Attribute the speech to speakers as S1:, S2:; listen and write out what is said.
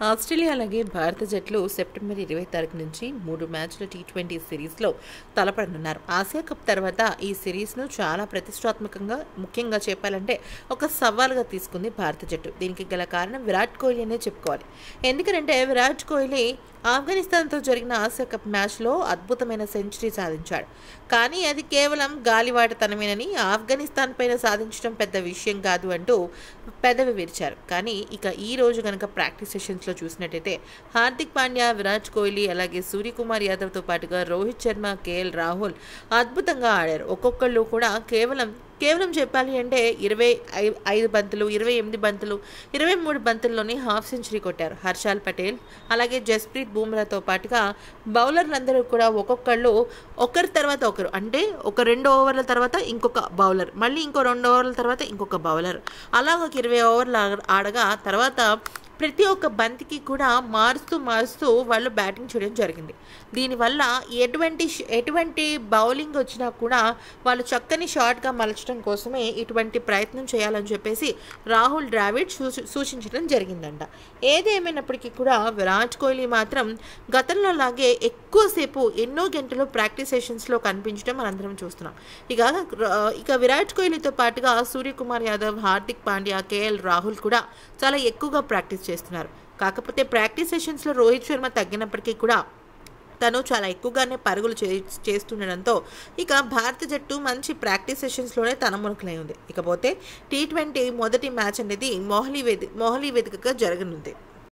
S1: Australia అలాగే భారత జట్లు సెప్టెంబర్ ఇరవై తారీఖు నుంచి మూడు మ్యాచ్ల టీ ట్వంటీ సిరీస్లో తలపడనున్నారు ఆసియా కప్ తర్వాత ఈ సిరీస్ను చాలా ప్రతిష్టాత్మకంగా ముఖ్యంగా చెప్పాలంటే ఒక సవాల్గా తీసుకుంది భారత జట్టు దీనికి గల కారణం విరాట్ కోహ్లీ అనే చెప్పుకోవాలి ఎందుకంటే విరాట్ కోహ్లీ ఆఫ్ఘనిస్తాన్తో జరిగిన ఆసియా కప్ మ్యాచ్లో అద్భుతమైన సెంచరీ సాధించాడు కానీ అది కేవలం గాలివాటతనమేనని ఆఫ్ఘనిస్తాన్ పైన సాధించడం పెద్ద విషయం కాదు అంటూ పెదవి విరిచారు కానీ ఇక ఈ రోజు కనుక ప్రాక్టీస్ సెషన్స్లో చూసినట్టయితే హార్దిక్ పాండ్యా విరాట్ కోహ్లీ అలాగే సూర్యకుమార్ యాదవ్తో పాటుగా రోహిత్ శర్మ కేఎల్ రాహుల్ అద్భుతంగా ఆడారు ఒక్కొక్కళ్ళు కూడా కేవలం కేవలం చెప్పాలి అంటే ఇరవై ఐ- ఐదు బంతులు ఇరవై ఎనిమిది బంతులు ఇరవై మూడు బంతుల్లోనే హాఫ్ సెంచరీ కొట్టారు హర్షాల్ పటేల్ అలాగే జస్ప్రీత్ బూమ్రాతో పాటుగా బౌలర్లందరూ కూడా ఒక్కొక్కళ్ళు ఒకరి తర్వాత ఒకరు అంటే ఒక రెండు ఓవర్ల తర్వాత ఇంకొక బౌలర్ మళ్ళీ ఇంకో రెండు ఓవర్ల తర్వాత ఇంకొక బౌలర్ అలా ఒక ఇరవై ఓవర్లు ఆడ- ఆడగా తర్వాత ప్రతి ఒక్క బంతికి కూడా మారుస్తూ మారుస్తూ వాళ్ళు బ్యాటింగ్ చేయడం జరిగింది దీనివల్ల ఎటువంటి ష- ఎటువంటి బౌలింగ్ వచ్చినా కూడా వాళ్ళు చక్కని షాట్గా మలచడం కోసమే ఇటువంటి ప్రయత్నం చేయాలని చెప్పేసి రాహుల్ ద్రావిడ్ సూచి- సూచించడం జరిగిందంట ఏదేమైనప్పటికీ కూడా విరాట్ కోహ్లీ మాత్రం గతంలో లాగే ఎక్కువసేపు ఎన్నో గంటలు ప్రాక్టీస్ సెషన్స్లో కనిపించడం మనందరం చూస్తున్నాం ఇక ర- ఇక విరాట్ కోహ్లీతో పాటుగా సూర్యకుమార్ యాదవ్ హార్దిక్ పాండ్యా కేఎల్ రాహుల్ కూడా చాలా ఎక్కువగా ప్రాక్టీస్ చేస్తున్నారు కాకపోతే ప్రాక్టీస్ సెషన్స్లో రోహిత్ శర్మ తగ్గినప్పటికీ కూడా తను చాలా ఎక్కువగానే పరుగులు చే చేస్తుండడంతో ఇక భారత జట్టు మంచి ప్రాక్టీస్ సెషన్స్లోనే తన మునుకులై ఉంది ఇకపోతే టీ ట్వంటీ మొదటి మ్యాచ్ అనేది మోహలీ వేది మోహలీ వేదికగా జరగనుంది